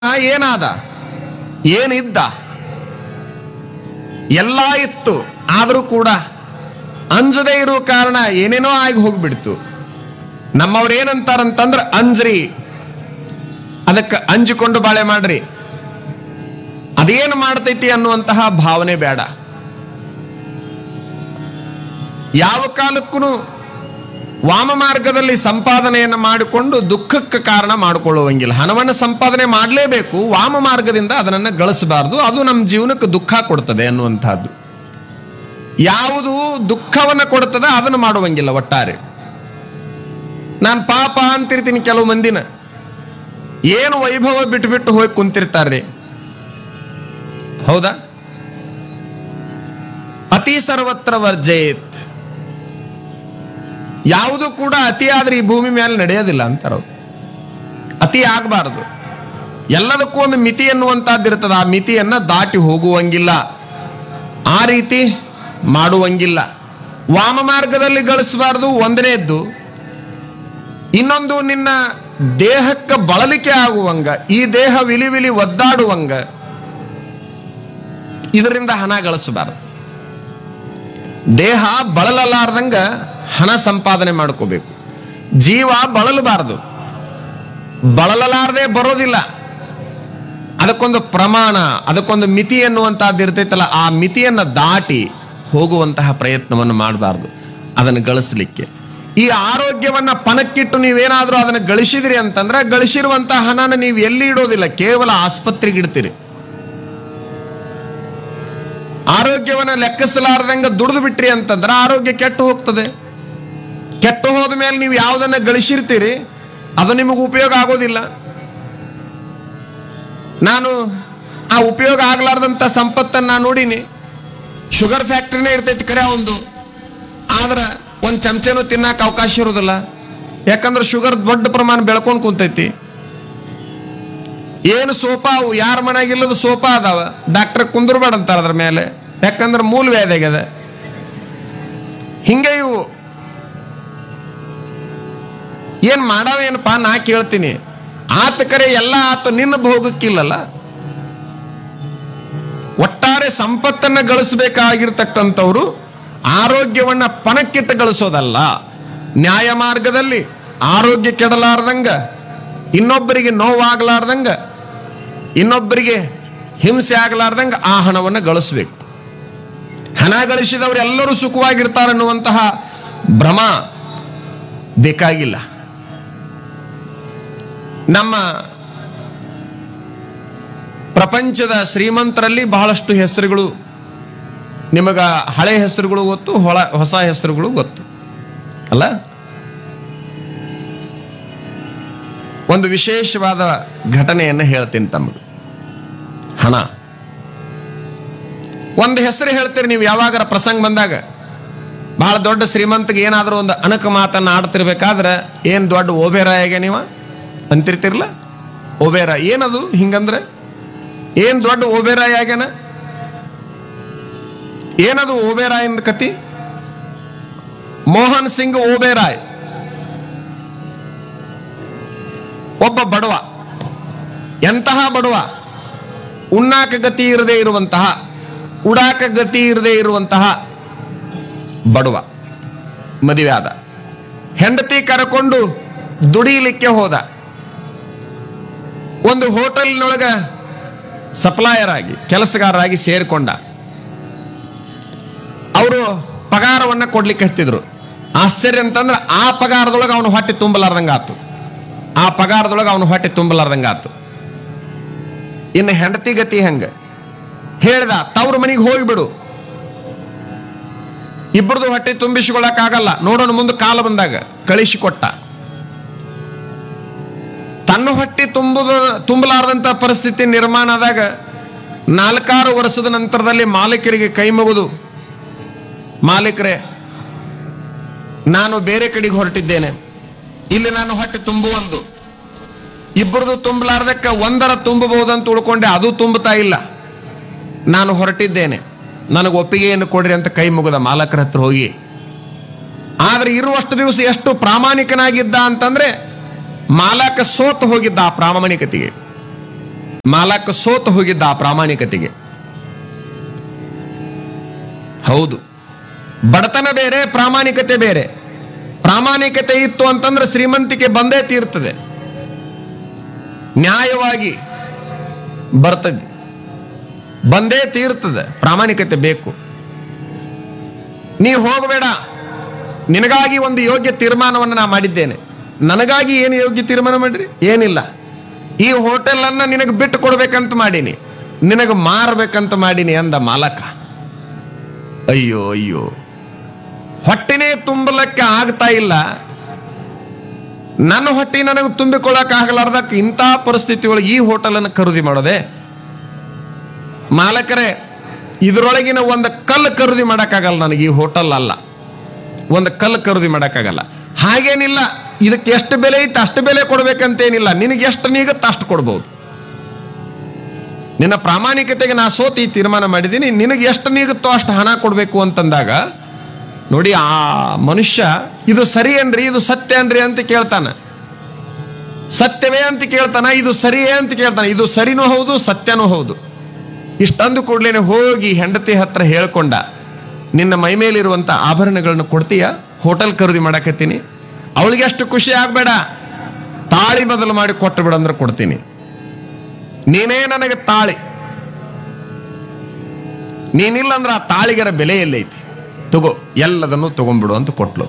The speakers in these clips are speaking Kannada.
ಏನಾದ ಏನಿದ್ದ ಎಲ್ಲ ಇತ್ತು ಆದರೂ ಕೂಡ ಅಂಜದೇ ಇರೋ ಕಾರಣ ಏನೇನೋ ಆಗಿ ಹೋಗ್ಬಿಡ್ತು ನಮ್ಮವ್ರು ಏನಂತಾರಂತಂದ್ರ ಅಂಜ್ರಿ ಅದಕ್ಕೆ ಅಂಜಿಕೊಂಡು ಬಾಳೆ ಮಾಡ್ರಿ ಅದೇನು ಮಾಡ್ತೈತಿ ಅನ್ನುವಂತಹ ಭಾವನೆ ಬೇಡ ಯಾವ ಕಾಲಕ್ಕೂ ವಾಮ ಮಾರ್ಗದಲ್ಲಿ ಸಂಪಾದನೆಯನ್ನು ಮಾಡಿಕೊಂಡು ದುಃಖಕ್ಕೆ ಕಾರಣ ಮಾಡಿಕೊಳ್ಳುವಂಗಿಲ್ಲ ಹಣವನ್ನು ಸಂಪಾದನೆ ಮಾಡಲೇಬೇಕು ವಾಮ ಮಾರ್ಗದಿಂದ ಅದನ್ನು ಗಳಿಸಬಾರ್ದು ಅದು ನಮ್ಮ ಜೀವನಕ್ಕೆ ದುಃಖ ಕೊಡ್ತದೆ ಅನ್ನುವಂಥದ್ದು ಯಾವುದು ದುಃಖವನ್ನು ಕೊಡ್ತದೆ ಅದನ್ನು ಮಾಡುವಂಗಿಲ್ಲ ಒಟ್ಟಾರೆ ನಾನು ಪಾಪ ಅಂತಿರ್ತೀನಿ ಕೆಲವು ಮಂದಿನ ಏನು ವೈಭವ ಬಿಟ್ಟು ಬಿಟ್ಟು ಹೋಗಿ ಕುಂತಿರ್ತಾರೆ ಹೌದಾ ಅತಿ ಸರ್ವತ್ರ ವರ್ಜೇತ್ ಯಾವುದು ಕೂಡ ಅತಿ ಆದ್ರೆ ಈ ಭೂಮಿ ಮೇಲೆ ನಡೆಯೋದಿಲ್ಲ ಅಂತಾರ ಅವ್ರು. ಅತಿ ಆಗಬಾರದು ಎಲ್ಲದಕ್ಕೂ ಒಂದು ಮಿತಿ ಎನ್ನುವಂತಹದ್ದು ಇರ್ತದೆ ಆ ಮಿತಿಯನ್ನ ದಾಟಿ ಹೋಗುವಂಗಿಲ್ಲ ಆ ರೀತಿ ಮಾಡುವಂಗಿಲ್ಲ ವಾಮ ಮಾರ್ಗದಲ್ಲಿ ಗಳಿಸಬಾರ್ದು ಒಂದನೇದ್ದು ಇನ್ನೊಂದು ನಿನ್ನ ದೇಹಕ್ಕೆ ಬಳಲಿಕೆ ಆಗುವಂಗ ಈ ದೇಹ ವಿಲಿ ವಿಲಿ ಒದ್ದಾಡುವಂಗ ಇದರಿಂದ ಹಣ ಗಳಿಸಬಾರದು ದೇಹ ಬಳಲಲಾರ್ದಂಗ ಹಣ ಸಂಪಾದನೆ ಮಾಡ್ಕೋಬೇಕು ಜೀವ ಬಳಲಬಾರದು ಬಳಲಲಾರದೆ ಬರೋದಿಲ್ಲ ಅದಕ್ಕೊಂದು ಪ್ರಮಾಣ ಅದಕ್ಕೊಂದು ಮಿತಿ ಎನ್ನುವಂತಹದ್ದು ಇರ್ತೈತಲ್ಲ ಆ ಮಿತಿಯನ್ನು ದಾಟಿ ಹೋಗುವಂತಹ ಪ್ರಯತ್ನವನ್ನು ಮಾಡಬಾರ್ದು ಅದನ್ನು ಗಳಿಸ್ಲಿಕ್ಕೆ ಈ ಆರೋಗ್ಯವನ್ನ ಪಣಕ್ಕಿಟ್ಟು ನೀವೇನಾದ್ರೂ ಅದನ್ನು ಗಳಿಸಿದ್ರಿ ಅಂತಂದ್ರೆ ಗಳಿಸಿರುವಂತಹ ಹಣನ ನೀವು ಎಲ್ಲಿ ಇಡೋದಿಲ್ಲ ಕೇವಲ ಆಸ್ಪತ್ರೆಗೆ ಇಡ್ತೀರಿ ಆರೋಗ್ಯವನ್ನ ಲೆಕ್ಕಿಸಲಾರ್ದಂಗ ದುಡಿದು ಬಿಟ್ರಿ ಅಂತಂದ್ರೆ ಆರೋಗ್ಯ ಕೆಟ್ಟು ಹೋಗ್ತದೆ ಕೆಟ್ಟು ಹೋದ ಮೇಲೆ ನೀವು ಯಾವುದನ್ನ ಗಳಿಸಿರ್ತೀರಿ ಅದು ನಿಮಗೆ ಉಪಯೋಗ ಆಗೋದಿಲ್ಲ ನಾನು ಆ ಉಪಯೋಗ ಆಗ್ಲಾರ್ದಂತ ಸಂಪತ್ತನ್ನ ನಾನು ನೋಡೀನಿ ಶುಗರ್ ಫ್ಯಾಕ್ಟ್ರಿನೇ ಇರ್ತೈತಿ ಕರೆ ಒಂದು ಆದ್ರೆ ಒಂದು ಚಮಚನೂ ತಿನ್ನಕ್ಕೆ ಅವಕಾಶ ಇರೋದಿಲ್ಲ ಯಾಕಂದ್ರೆ ಶುಗರ್ ದೊಡ್ಡ ಪ್ರಮಾಣ ಬೆಳ್ಕೊಂಡು ಕುಂತೈತಿ ಏನು ಸೋಫಾ ಅವು ಯಾರ ಮನೆಯಾಗಿಲ್ಲದ ಸೋಫಾ ಅದಾವ ಡಾಕ್ಟರ್ ಕುಂದ್ರಬೇಡ ಅಂತಾರ ಅದ್ರ ಮೇಲೆ ಯಾಕಂದ್ರೆ ಮೂಲ ವ್ಯಾಧಿ ಆಗ್ಯದ ಹಿಂಗೆ ಇವು ಏನ್ ಮಾಡವೇನಪ್ಪ ನಾ ಕೇಳ್ತೀನಿ ಆತ ಕರೆ ಎಲ್ಲ ಆತ ನಿನ್ನ ಭೋಗಕ್ಕಿಲ್ಲಲ್ಲ ಒಟ್ಟಾರೆ ಸಂಪತ್ತನ್ನ ಗಳಿಸಬೇಕಾಗಿರ್ತಕ್ಕಂಥವ್ರು ಆರೋಗ್ಯವನ್ನ ಪಣಕ್ಕಿಟ್ಟು ಗಳಿಸೋದಲ್ಲ ನ್ಯಾಯ ಮಾರ್ಗದಲ್ಲಿ ಆರೋಗ್ಯ ಕೆಡಲಾರ್ದಂಗ ಇನ್ನೊಬ್ಬರಿಗೆ ನೋವಾಗಲಾರ್ದಂಗ ಇನ್ನೊಬ್ಬರಿಗೆ ಹಿಂಸೆ ಆಗಲಾರ್ದಂಗ ಆ ಹಣವನ್ನು ಗಳಿಸ್ಬೇಕು ಹಣ ಗಳಿಸಿದವರು ಎಲ್ಲರೂ ಸುಖವಾಗಿರ್ತಾರನ್ನುವಂತಹ ಭ್ರಮ ಬೇಕಾಗಿಲ್ಲ ನಮ್ಮ ಪ್ರಪಂಚದ ಶ್ರೀಮಂತರಲ್ಲಿ ಬಹಳಷ್ಟು ಹೆಸರುಗಳು ನಿಮಗ ಹಳೆ ಹೆಸರುಗಳು ಗೊತ್ತು ಹೊಳ ಹೊಸ ಹೆಸರುಗಳು ಗೊತ್ತು ಅಲ್ಲ ಒಂದು ವಿಶೇಷವಾದ ಘಟನೆಯನ್ನು ಹೇಳ್ತೀನಿ ತಮಗೆ ಹಣ ಒಂದು ಹೆಸರು ಹೇಳ್ತೀರಿ ನೀವು ಯಾವಾಗಾರ ಪ್ರಸಂಗ ಬಂದಾಗ ಬಹಳ ದೊಡ್ಡ ಶ್ರೀಮಂತಗೆ ಏನಾದರೂ ಒಂದು ಅಣಕ ಮಾತನ್ನ ಆಡ್ತಿರ್ಬೇಕಾದ್ರೆ ಏನು ದೊಡ್ಡ ಓಬೇರಾಯಾಗ ನೀವ ಅಂತಿರ್ತಿರ್ಲ ಓಬೇರ ಏನದು ಹಿಂಗಂದ್ರೆ ಏನ್ ದೊಡ್ಡ ಓಬೇರಾಯ ಆಗ್ಯಾನ ಏನದು ಓಬೇರಾಯನ್ ಕತಿ ಮೋಹನ್ ಸಿಂಗ್ ಓಬೇರಾಯ್ ಒಬ್ಬ ಬಡವ ಎಂತಹ ಬಡವ ಉಣ್ಣಾಕ ಗತಿ ಇರದೇ ಇರುವಂತಹ ಉಡಾಕ ಗತಿ ಇರದೇ ಇರುವಂತಹ ಬಡವ ಮದುವೆ ಆದ ಹೆಂಡತಿ ಕರಕೊಂಡು ದುಡಿಲಿಕ್ಕೆ ಹೋದ ಒಂದು ಹೋಟೆಲ್ನೊಳಗ ಸಪ್ಲಾಯರ್ ಆಗಿ ಕೆಲಸಗಾರರಾಗಿ ಸೇರಿಕೊಂಡ ಅವರು ಪಗಾರವನ್ನ ಕೊಡ್ಲಿಕ್ಕೆ ಹತ್ತಿದ್ರು ಆಶ್ಚರ್ಯ ಅಂತಂದ್ರೆ ಆ ಪಗಾರದೊಳಗೆ ಅವನು ಹೊಟ್ಟೆ ತುಂಬಲಾರ್ದಂಗ ಆತು ಆ ಪಗಾರದೊಳಗೆ ಅವನು ಹೊಟ್ಟೆ ತುಂಬಲಾರ್ದಂಗ ಆತು ಇನ್ನು ಹೆಂಡತಿ ಗತಿ ಹೆಂಗ ಹೇಳ್ದ ತವ್ರ ಮನೆಗೆ ಹೋಗಿಬಿಡು ಇಬ್ಬರದು ಹೊಟ್ಟೆ ತುಂಬಿಸಿಕೊಳ್ಳಕ್ಕಾಗಲ್ಲ ನೋಡೋಣ ಮುಂದೆ ಕಾಲ ಬಂದಾಗ ಕಳಿಸಿಕೊಟ್ಟ ತನ್ನ ಹೊಟ್ಟೆ ತುಂಬುದ ತುಂಬಲಾರದಂತ ಪರಿಸ್ಥಿತಿ ನಿರ್ಮಾಣ ಆದಾಗ ನಾಲ್ಕಾರು ವರ್ಷದ ನಂತರದಲ್ಲಿ ಮಾಲೀಕರಿಗೆ ಕೈ ಮುಗಿದು ಮಾಲೀಕರೇ ನಾನು ಬೇರೆ ಕಡೆಗೆ ಹೊರಟಿದ್ದೇನೆ ಇಲ್ಲಿ ನಾನು ಹೊಟ್ಟೆ ತುಂಬುವೊಂದು ಇಬ್ಬರದು ತುಂಬಲಾರ್ದಕ್ಕೆ ಒಂದರ ತುಂಬಬಹುದಂತ ಉಳ್ಕೊಂಡೆ ಅದು ತುಂಬುತ್ತಾ ಇಲ್ಲ ನಾನು ಹೊರಟಿದ್ದೇನೆ ನನಗೆ ಒಪ್ಪಿಗೆಯನ್ನು ಕೊಡ್ರಿ ಅಂತ ಕೈ ಮುಗಿದ ಮಾಲಕರ ಹತ್ರ ಹೋಗಿ ಆದ್ರೆ ಇರುವಷ್ಟು ದಿವಸ ಎಷ್ಟು ಪ್ರಾಮಾಣಿಕನಾಗಿದ್ದ ಅಂತಂದ್ರೆ ಮಾಲಕ ಸೋತು ಹೋಗಿದ್ದ ಆ ಪ್ರಾಮಾಣಿಕತೆಗೆ ಮಾಲಕ ಸೋತು ಹೋಗಿದ್ದ ಆ ಪ್ರಾಮಾಣಿಕತೆಗೆ ಹೌದು ಬಡತನ ಬೇರೆ ಪ್ರಾಮಾಣಿಕತೆ ಬೇರೆ ಪ್ರಾಮಾಣಿಕತೆ ಇತ್ತು ಅಂತಂದ್ರೆ ಶ್ರೀಮಂತಿಕೆ ಬಂದೇ ತೀರ್ತದೆ ನ್ಯಾಯವಾಗಿ ಬರ್ತದೆ ಬಂದೇ ತೀರ್ತದೆ ಪ್ರಾಮಾಣಿಕತೆ ಬೇಕು ನೀ ಹೋಗಬೇಡ ನಿನಗಾಗಿ ಒಂದು ಯೋಗ್ಯ ತೀರ್ಮಾನವನ್ನು ನಾ ಮಾಡಿದ್ದೇನೆ ನನಗಾಗಿ ಏನು ಯೋಗ್ಯ ತೀರ್ಮಾನ ಮಾಡ್ರಿ ಏನಿಲ್ಲ ಈ ಹೋಟೆಲ್ ಅನ್ನ ನಿನಗೆ ಬಿಟ್ಟು ಕೊಡ್ಬೇಕಂತ ಮಾಡೀನಿ ನಿನಗೆ ಮಾರಬೇಕಂತ ಮಾಡೀನಿ ಅಂದ ಮಾಲಕ ಅಯ್ಯೋ ಅಯ್ಯೋ ಹೊಟ್ಟೆನೇ ತುಂಬಲಕ್ಕೆ ಆಗ್ತಾ ಇಲ್ಲ ನನ್ನ ಹೊಟ್ಟೆ ನನಗೆ ತುಂಬಿಕೊಳ್ಳಕ್ ಆಗಲಾರ್ದಕ್ಕೆ ಇಂಥ ಪರಿಸ್ಥಿತಿ ಒಳಗೆ ಈ ಹೋಟೆಲನ್ನು ಖರೀದಿ ಮಾಡೋದೆ ಮಾಲಕರೇ ಇದರೊಳಗಿನ ಒಂದು ಕಲ್ಲು ಖರೀದಿ ಮಾಡೋಕ್ಕಾಗಲ್ಲ ನನಗೆ ಈ ಹೋಟೆಲ್ ಅಲ್ಲ ಒಂದು ಕಲ್ಲು ಖರೀದಿ ಮಾಡೋಕ್ಕಾಗಲ್ಲ ಹಾಗೇನಿಲ್ಲ ಇದಕ್ಕೆ ಎಷ್ಟು ಬೆಲೆ ಇತ್ತು ಅಷ್ಟು ಬೆಲೆ ಕೊಡ್ಬೇಕಂತೇನಿಲ್ಲ ನಿನಗೆ ಎಷ್ಟು ನೀಗುತ್ತೆ ಅಷ್ಟು ಕೊಡ್ಬೋದು ನಿನ್ನ ಪ್ರಾಮಾಣಿಕತೆಗೆ ನಾ ಸೋತಿ ಈ ತೀರ್ಮಾನ ಮಾಡಿದ್ದೀನಿ ನಿನಗೆ ಎಷ್ಟು ನೀಗುತ್ತೋ ಅಷ್ಟು ಹಣ ಕೊಡಬೇಕು ಅಂತಂದಾಗ ನೋಡಿ ಆ ಮನುಷ್ಯ ಇದು ಸರಿ ಏನ್ರಿ ಇದು ಸತ್ಯ ಅನ್ರಿ ಅಂತ ಕೇಳ್ತಾನ ಸತ್ಯವೇ ಅಂತ ಕೇಳ್ತಾನ ಇದು ಸರಿಯೇ ಅಂತ ಕೇಳ್ತಾನ ಇದು ಸರಿನೂ ಹೌದು ಸತ್ಯನೂ ಹೌದು ಇಷ್ಟಂದು ಕೂಡ್ಲೇನೆ ಹೋಗಿ ಹೆಂಡತಿ ಹತ್ರ ಹೇಳ್ಕೊಂಡ ನಿನ್ನ ಮೈ ಮೇಲಿರುವಂತ ಆಭರಣಗಳನ್ನು ಕೊಡ್ತೀಯ ಹೋಟೆಲ್ ಖರೀದಿ ಮಾಡಕತ್ತೀನಿ ಅವಳಿಗೆ ಅಷ್ಟು ಖುಷಿ ಆಗ್ಬೇಡ ತಾಳಿ ಬದಲು ಮಾಡಿ ಕೊಟ್ಟು ಬಿಡು ಅಂದ್ರೆ ಕೊಡ್ತೀನಿ ನೀನೇ ನನಗೆ ತಾಳಿ ನೀನಿಲ್ಲ ಅಂದ್ರೆ ಆ ತಾಳಿಗರ ಬೆಲೆ ಎಲ್ಲೈತಿ ತಗೋ ಎಲ್ಲದನ್ನು ತಗೊಂಡ್ಬಿಡು ಅಂತ ಕೊಟ್ಲು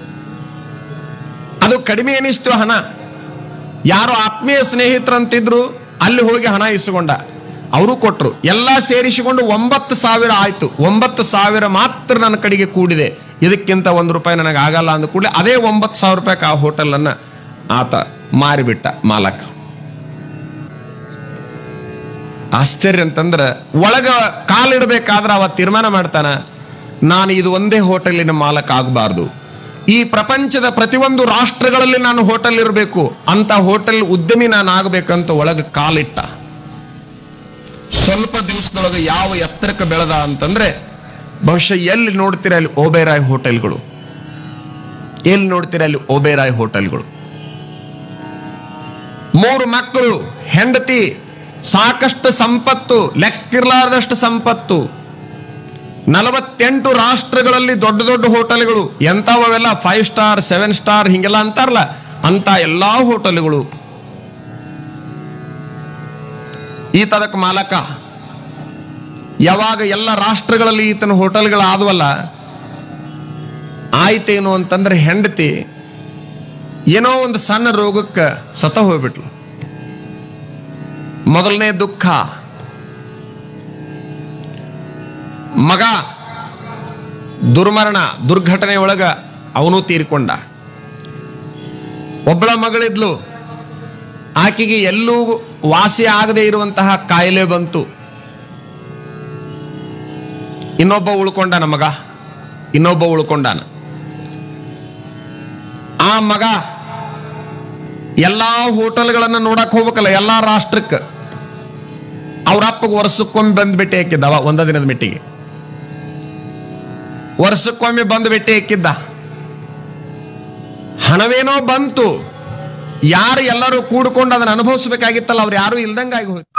ಅದು ಕಡಿಮೆ ಅನಿಸ್ತು ಹಣ ಯಾರು ಆತ್ಮೀಯ ಸ್ನೇಹಿತರಂತಿದ್ರು ಅಲ್ಲಿ ಹೋಗಿ ಹಣ ಇಸ್ಕೊಂಡ ಅವರು ಕೊಟ್ರು ಎಲ್ಲ ಸೇರಿಸಿಕೊಂಡು ಒಂಬತ್ತು ಸಾವಿರ ಆಯ್ತು ಒಂಬತ್ತು ಸಾವಿರ ಮಾತ್ರ ನನ್ನ ಕಡೆಗೆ ಕೂಡಿದೆ ಇದಕ್ಕಿಂತ ಒಂದು ರೂಪಾಯಿ ನನಗೆ ಆಗಲ್ಲ ಅಂದ ಕೂಡಲೇ ಅದೇ ಒಂಬತ್ತು ಸಾವಿರ ರೂಪಾಯಿ ಆ ಹೋಟೆಲ್ ಅನ್ನ ಆತ ಮಾರಿಬಿಟ್ಟ ಮಾಲಕ ಆಶ್ಚರ್ಯ ಅಂತಂದ್ರೆ ಒಳಗ ಕಾಲಿಡಬೇಕಾದ್ರೆ ಅವ ತೀರ್ಮಾನ ಮಾಡ್ತಾನ ನಾನು ಇದು ಒಂದೇ ಹೋಟೆಲಿನ ಮಾಲಕ ಆಗಬಾರ್ದು ಈ ಪ್ರಪಂಚದ ಪ್ರತಿಯೊಂದು ರಾಷ್ಟ್ರಗಳಲ್ಲಿ ನಾನು ಹೋಟೆಲ್ ಇರಬೇಕು ಅಂತ ಹೋಟೆಲ್ ಉದ್ಯಮಿ ನಾನು ಆಗಬೇಕಂತ ಒಳಗೆ ಕಾಲಿಟ್ಟ ಸ್ವಲ್ಪ ದಿವಸದೊಳಗೆ ಯಾವ ಎತ್ತರಕ್ಕೆ ಬೆಳೆದ ಅಂತಂದ್ರೆ ಬಹುಶಃ ಎಲ್ಲಿ ನೋಡ್ತೀರಾ ಅಲ್ಲಿ ಓಬೇರಾಯ್ ಹೋಟೆಲ್ಗಳು ಎಲ್ಲಿ ನೋಡ್ತೀರಾ ಅಲ್ಲಿ ಓಬೇರಾಯ್ ಹೋಟೆಲ್ಗಳು ಮೂರು ಮಕ್ಕಳು ಹೆಂಡತಿ ಸಾಕಷ್ಟು ಸಂಪತ್ತು ಲೆಕ್ಕಿರ್ಲಾರ್ದಷ್ಟು ಸಂಪತ್ತು ನಲವತ್ತೆಂಟು ರಾಷ್ಟ್ರಗಳಲ್ಲಿ ದೊಡ್ಡ ದೊಡ್ಡ ಹೋಟೆಲ್ಗಳು ಎಂಥವೆಲ್ಲ ಫೈವ್ ಸ್ಟಾರ್ ಸೆವೆನ್ ಸ್ಟಾರ್ ಹಿಂಗೆಲ್ಲ ಅಂತಾರಲ್ಲ ಅಂತ ಎಲ್ಲಾ ಹೋಟೆಲ್ಗಳು ಈತದಕ್ಕೆ ಮಾಲಕ ಯಾವಾಗ ಎಲ್ಲ ರಾಷ್ಟ್ರಗಳಲ್ಲಿ ಈತನ ಹೋಟೆಲ್ಗಳಾದವಲ್ಲ ಆಯ್ತೇನು ಅಂತಂದ್ರೆ ಹೆಂಡತಿ ಏನೋ ಒಂದು ಸಣ್ಣ ರೋಗಕ್ಕೆ ಸತ ಹೋಗ್ಬಿಟ್ಲು ಮೊದಲನೇ ದುಃಖ ಮಗ ದುರ್ಮರಣ ದುರ್ಘಟನೆ ಒಳಗ ಅವನು ತೀರಿಕೊಂಡ ಒಬ್ಬಳ ಮಗಳಿದ್ಲು ಆಕೆಗೆ ಎಲ್ಲೂ ವಾಸಿ ಆಗದೆ ಇರುವಂತಹ ಕಾಯಿಲೆ ಬಂತು ಇನ್ನೊಬ್ಬ ಉಳ್ಕೊಂಡನ ಮಗ ಇನ್ನೊಬ್ಬ ಉಳ್ಕೊಂಡಾನ ಆ ಮಗ ಎಲ್ಲಾ ಹೋಟೆಲ್ಗಳನ್ನ ನೋಡಕ್ ಹೋಗ್ಬೇಕಲ್ಲ ಎಲ್ಲಾ ರಾಷ್ಟ್ರಕ್ಕೆ ಅವ್ರ ಅಪ್ಪಗೆ ವರ್ಷಕ್ಕೊಮ್ಮೆ ಬಂದು ಭೇಟಿ ಹಾಕಿದ್ದವ ಒಂದ ದಿನದ ಮಿಟ್ಟಿಗೆ ವರ್ಷಕ್ಕೊಮ್ಮೆ ಬಂದು ಭೇಟಿ ಹಾಕಿದ್ದ ಹಣವೇನೋ ಬಂತು ಯಾರು ಎಲ್ಲರೂ ಕೂಡ್ಕೊಂಡು ಅದನ್ನ ಅನುಭವಿಸ್ಬೇಕಾಗಿತ್ತಲ್ಲ ಅವ್ರು ಯಾರು ಇಲ್ದಂಗಾಗಿ ಹೋಯ್ತು